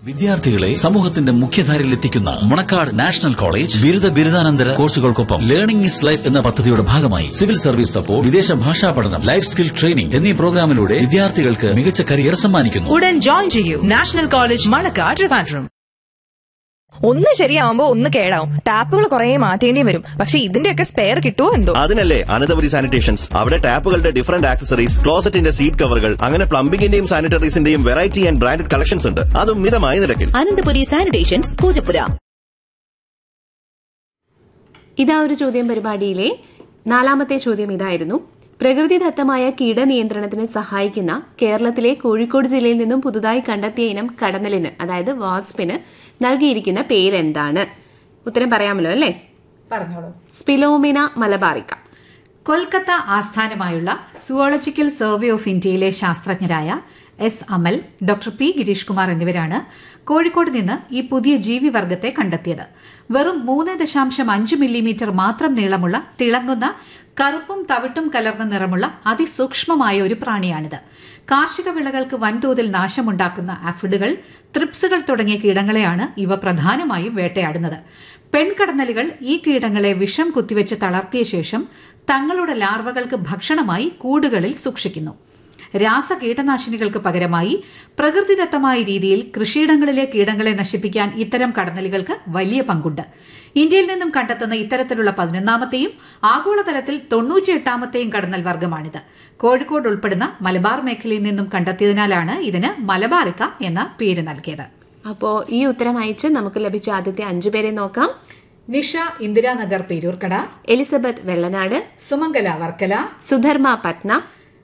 വിദ്യാർത്ഥികളെ സമൂഹത്തിന്റെ മുഖ്യധാരയിൽ എത്തിക്കുന്ന മണക്കാട് നാഷണൽ കോളേജ് ബിരുദ ബിരുദാനന്തര കോഴ്സുകൾക്കൊപ്പം ലേണിംഗ് ഇസ് ലൈഫ് എന്ന പദ്ധതിയുടെ ഭാഗമായി സിവിൽ സർവീസ് സപ്പോർട്ട് വിദേശ ഭാഷാ പഠനം ലൈഫ് സ്കിൽ ട്രെയിനിംഗ് എന്നീ പ്രോഗ്രാമിലൂടെ വിദ്യാർത്ഥികൾക്ക് മികച്ച കരിയർ സമ്മാനിക്കുന്നു ഉടൻ ജോയിൻ ചെയ്യൂ നാഷണൽ കോളേജ് മണക്കാട് ട്രിവാൻഡ്രം ഒന്ന് ശരിയാവുമ്പോ ഒന്ന് കേടാവും ടാപ്പുകൾ കുറെ മാറ്റേണ്ടി വരും പക്ഷെ ഇതിന്റെയൊക്കെ സ്പെയർ കിട്ടുമോ എന്തോ അതിനല്ലേ അനന്തപുരി സാനിറ്റേഷൻസ് അവിടെ ടാപ്പുകളുടെ ഡിഫറന്റ് ആക്സസറീസ് ക്ലോസറ്റിന്റെ സീറ്റ് കവറുകൾ അങ്ങനെ പ്ലംബിംഗിന്റെയും സാനിറ്ററീസിന്റെയും വെറൈറ്റി ആൻഡ് ബ്രാൻഡഡ് കളക്ഷൻസ് ഉണ്ട് അതും മിതമായ നിരക്കിൽ അനന്തപുരി സാനിറ്റേഷൻസ് പൂജപ്പുര ഇതാ ഒരു ചോദ്യം പരിപാടിയിലെ നാലാമത്തെ ചോദ്യം ഇതായിരുന്നു പ്രകൃതിദത്തമായ കീടനിയന്ത്രണത്തിന് സഹായിക്കുന്ന കേരളത്തിലെ കോഴിക്കോട് ജില്ലയിൽ നിന്നും പുതുതായി കണ്ടെത്തിയ ഇനം കടന്നലിന് അതായത് വാസ്പിന് നൽകിയിരിക്കുന്ന പേരെന്താണ് ഉത്തരം പറയാമല്ലോ അല്ലേ പറഞ്ഞോളൂ സ്പിലോമിന മലബാറിക്ക കൊൽക്കത്ത ആസ്ഥാനമായുള്ള സുവോളജിക്കൽ സർവേ ഓഫ് ഇന്ത്യയിലെ ശാസ്ത്രജ്ഞരായ S Amal doctor P Girish Kumar എന്നിവരാണ് കോഴിക്കോട് നിന്ന് ഈ പുതിയ ജീവിവർഗത്തെ കണ്ടെത്തിയത് വെറും മൂന്ന് ദശാംശം അഞ്ച് മില്ലിമീറ്റർ മാത്രം നീളമുള്ള തിളങ്ങുന്ന കറുപ്പും തവിട്ടും കലർന്ന നിറമുള്ള അതിസൂക്ഷ്മമായ ഒരു പ്രാണിയാണിത് കാർഷിക വിളകൾക്ക് വൻതോതിൽ നാശമുണ്ടാക്കുന്ന ആഫിഡുകൾ ത്രിപ്സുകൾ തുടങ്ങിയ കീടങ്ങളെയാണ് ഇവ പ്രധാനമായും വേട്ടയാടുന്നത് പെൺകടന്നലുകൾ ഈ കീടങ്ങളെ വിഷം കുത്തിവെച്ച് തളർത്തിയ ശേഷം തങ്ങളുടെ ലാർവകൾക്ക് ഭക്ഷണമായി കൂടുകളിൽ സൂക്ഷിക്കുന്നു രാസ കീടനാശിനികൾക്ക് പകരമായി പ്രകൃതിദത്തമായ രീതിയിൽ കൃഷിയിടങ്ങളിലെ കീടങ്ങളെ നശിപ്പിക്കാൻ ഇത്തരം കടന്നലുകൾക്ക് വലിയ പങ്കുണ്ട് ഇന്ത്യയിൽ നിന്നും കണ്ടെത്തുന്ന ഇത്തരത്തിലുള്ള പതിനൊന്നാമത്തെയും ആഗോളതലത്തിൽ തൊണ്ണൂറ്റിയെട്ടാമത്തെയും കടന്നൽ വർഗമാണിത് കോഴിക്കോട് ഉൾപ്പെടുന്ന മലബാർ മേഖലയിൽ നിന്നും കണ്ടെത്തിയതിനാലാണ് ഇതിന് മലബാറിക്ക എന്ന പേര് നൽകിയത് അപ്പോ ഈ ഉത്തരം അയച്ച് നമുക്ക് ലഭിച്ച ആദ്യത്തെ അഞ്ചു പേരെ നോക്കാം നിഷ ഇന്ദിരാനഗർ പേരൂർക്കട എലിസബത്ത് വെള്ളനാട് സുമംഗല വർക്കല സുധർമ്മ പട്ന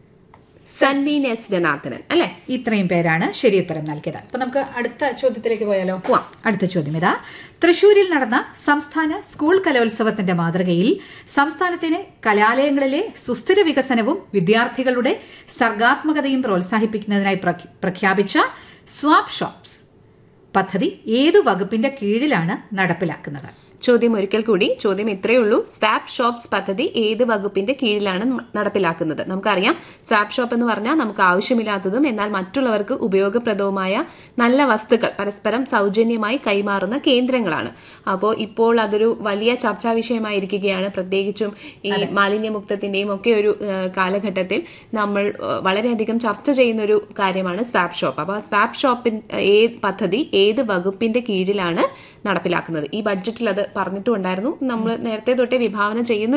സൻവീൻ എസ് ജനാർദ്ദനൻ അല്ലെ ഇത്രയും പേരാണ് ശരിയുത്തരം നൽകിയത് അപ്പൊ നമുക്ക് അടുത്ത ചോദ്യത്തിലേക്ക് പോയാലോ പോവാം. അടുത്ത ചോദ്യം ഇതാ തൃശൂരിൽ നടന്ന സംസ്ഥാന സ്കൂൾ കലോത്സവത്തിന്റെ മാതൃകയിൽ സംസ്ഥാനത്തിലെ കലാലയങ്ങളിലെ സുസ്ഥിര വികസനവും വിദ്യാർത്ഥികളുടെ സർഗാത്മകതയും പ്രോത്സാഹിപ്പിക്കുന്നതിനായി പ്രഖ്യ- പ്രഖ്യാപിച്ച സ്വാപ് ഷോപ്സ് പദ്ധതി ഏതു വകുപ്പിന്റെ കീഴിലാണ് നടപ്പിലാക്കുന്നത് ചോദ്യം ഒരിക്കൽ കൂടി ചോദ്യം ഇത്രയേ ഉള്ളൂ സ്വാപ്പ് ഷോപ്സ് പദ്ധതി ഏത് വകുപ്പിന്റെ കീഴിലാണ് ന- നടപ്പിലാക്കുന്നത് നമുക്കറിയാം സ്വാപ്പ് ഷോപ്പ് എന്ന് പറഞ്ഞാൽ നമുക്ക് ആവശ്യമില്ലാത്തതും എന്നാൽ മറ്റുള്ളവർക്ക് ഉപയോഗപ്രദവുമായ നല്ല വസ്തുക്കൾ പരസ്പരം സൗജന്യമായി കൈമാറുന്ന കേന്ദ്രങ്ങളാണ് അപ്പോൾ ഇപ്പോൾ അതൊരു വലിയ ചർച്ചാ വിഷയമായിരിക്കുകയാണ് പ്രത്യേകിച്ചും ഈ മാലിന്യമുക്തത്തിന്റെയും ഒക്കെ ഒരു ഏഹ്, കാലഘട്ടത്തിൽ നമ്മൾ ഏഹ്, വളരെയധികം ചർച്ച ചെയ്യുന്ന ഒരു കാര്യമാണ് സ്വാപ്പ് ഷോപ്പ് അപ്പോൾ സ്വാപ്പ് ഷോപ്പിൻ ഏത് പദ്ധതി ഏത് വകുപ്പിന്റെ കീഴിലാണ് നടപ്പിലാക്കുന്നത് ഈ ബഡ്ജറ്റിൽ അത് പറഞ്ഞിട്ടുണ്ടായിരുന്നു നമ്മൾ നേരത്തെ തൊട്ടേ വിഭാവന ചെയ്യുന്ന